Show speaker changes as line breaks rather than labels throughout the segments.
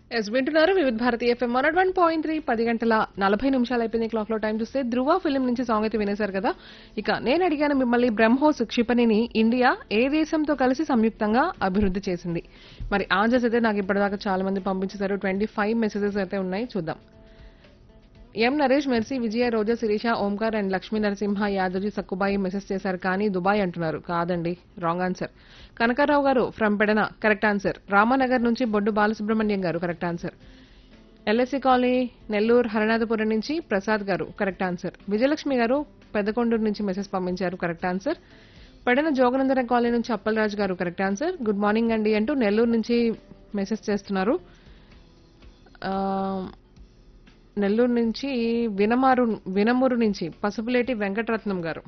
yes వింటున్నారు Vividh Bharati FM one one point three పది గంటల నలభై నిమిషాలు అయిపోయింది క్లాక్ లో టైం చూస్తే ధృవ ఫిలిం నుంచి సాంగ్ అయితే వినేశారు కదా ఇక నేను అడిగాను మిమ్మల్ని బ్రహ్మోస్ క్షిపణిని ఇండియా ఏ దేశంతో కలిసి సంయుక్తంగా అభివృద్ధి చేసింది మరి ఆన్సర్స్ అయితే నాకు ఇప్పటిదాకా చాలా మంది పంపించేశారు ట్వంటీ ఫైవ్ మెసేజెస్ అయితే ఉన్నాయి చూద్దాం M Naresh Mercy Vijaya Roja Sirisha Omkar and Lakshmi Narasimha Yadavji Sakkubai message చేశారు కానీ దుబాయ్ అంటున్నారు కాదండి రాంగ్ ఆన్సర్ కనకారావు గారు from Pedana correct answer Ramanagar నుంచి బొడ్డు బాలసుబ్రహ్మణ్యం గారు correct answer LSC colony Nellore Haranathapuram నుంచి ప్రసాద్ గారు కరెక్ట్ ఆన్సర్ విజయలక్ష్మి గారు పెద్దకొండూరు నుంచి మెసేజ్ పంపించారు correct answer Pedana Joganandaram colony నుంచి అప్పలరాజు గారు కరెక్ట్ ఆన్సర్ గుడ్ మార్నింగ్ అండి అంటూ నెల్లూరు నుంచి మెసేజ్ చేస్తున్నారు ఆ, నెల్లూరు నుంచి వినమారు వినమూరు నుంచి పసుపులేటి వెంకటరత్నం గారు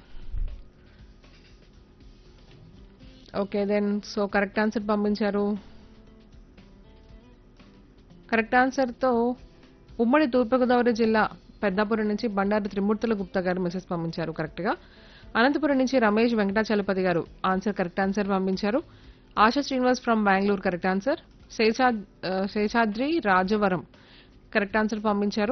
okay then so correct answer పంపించారు కరెక్ట్ ఆన్సర్తో ఉమ్మడి తూర్పుగోదావరి జిల్లా పెద్దాపురం నుంచి బండారు త్రిమూర్తుల గుప్తా గారు మెసేజ్ పంపించారు కరెక్ట్గా అనంతపురం నుంచి రమేష్ వెంకటాచలపతి గారు ఆన్సర్ కరెక్ట్ ఆన్సర్ పంపించారు Asha Srinivas from Bengaluru correct answer Sesha ఆ, శేషాద్రి రాజవరం కరెక్ట్ ఆన్సర్ పంపించారు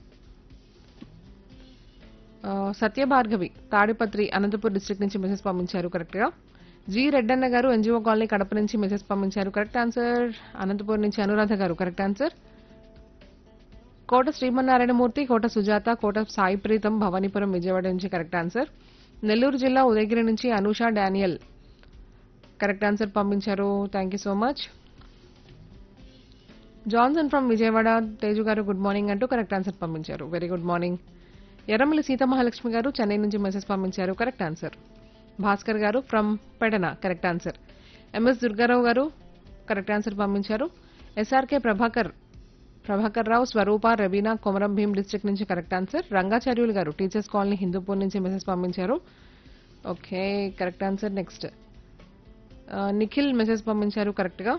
ఆ, సత్యభార్గవి తాడిపత్రి అనంతపూర్ డిస్ట్రిక్ట్ నుంచి మెసేజ్ పంపించారు కరెక్ట్గా జి రెడ్డన్న గారు ఎన్జిఓ కాలనీ కడప నుంచి మెసేజ్ పంపించారు కరెక్ట్ ఆన్సర్ అనంతపూర్ నుంచి అనురాధ గారు కరెక్ట్ ఆన్సర్ కోట శ్రీమన్నారాయణమూర్తి కోట సుజాత కోట సాయి ప్రీతం భవానీపురం విజయవాడ నుంచి కరెక్ట్ ఆన్సర్ నెల్లూరు జిల్లా ఉదయగిరి నుంచి అనూష డానియల్ కరెక్ట్ ఆన్సర్ పంపించారు thank you so much Johnson from Vijayawada Teju గారు గుడ్ మార్నింగ్ అంటూ కరెక్ట్ ఆన్సర్ పంపించారు very good morning Erramalli Seethamahalakshmi గారు చెన్నై నుంచి మెసేజ్ పంపించారు కరెక్ట్ ఆన్సర్ భాస్కర్ గారు from Pedana correct answer MS Durgarao గారు కరెక్ట్ ఆన్సర్ పంపించారు ఎస్ఆర్కే ప్రభాకర్ ప్రభాకర్ రావు స్వరూప రవీనా కొమరం భీం డిస్ట్రిక్ట్ నుంచి కరెక్ట్ ఆన్సర్ రంగాచార్యులు గారు టీచర్స్ కాలనీ హిందూపూర్ నుంచి మెసేజ్ పంపించారు okay correct answer next Nikhil message పంపించారు కరెక్ట్గా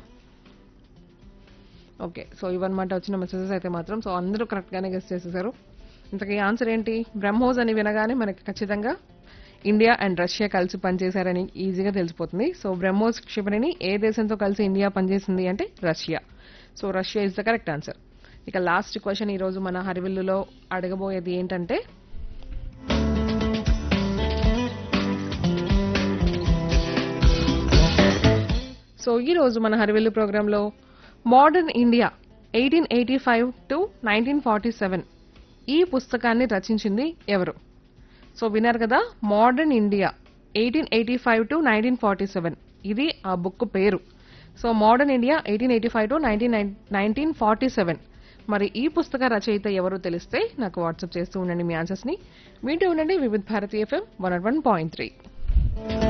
ఓకే సో ఇవన్నమాట వచ్చిన మెసేజెస్ అయితే మాత్రం సో అందరూ కరెక్ట్గానే గెస్ట్ చేసేసారు ఇంతకీ ఆన్సర్ ఏంటి బ్రహ్మోస్ అని వినగానే మనకి ఖచ్చితంగా ఇండియా అండ్ రష్యా కలిసి పనిచేశారని ఈజీగా తెలిసిపోతుంది సో బ్రహ్మోస్ క్షిపణిని ఏ దేశంతో కలిసి ఇండియా పనిచేసింది అంటే Russia so Russia is the correct answer ఇక లాస్ట్ క్వశ్చన్ ఈరోజు మన హరివిల్లులో అడగబోయేది ఏంటంటే సో ఈ రోజు మన హరివెల్లు ప్రోగ్రాంలో modern India eighteen eighty five to nineteen forty seven ఈ పుస్తకాన్ని రచించింది ఎవరు సో విన్నారు కదా modern India eighteen eighty five to nineteen forty seven ఇది ఆ బుక్ పేరు so modern India eighteen eighty five to nineteen nineteen forty seven మరి ఈ పుస్తక రచయిత ఎవరో తెలిస్తే నాకు వాట్సాప్ చేస్తూ ఉండండి మీ ఆన్సర్స్ని వింటూ ఉండండి Vividh Bharati FM one one point three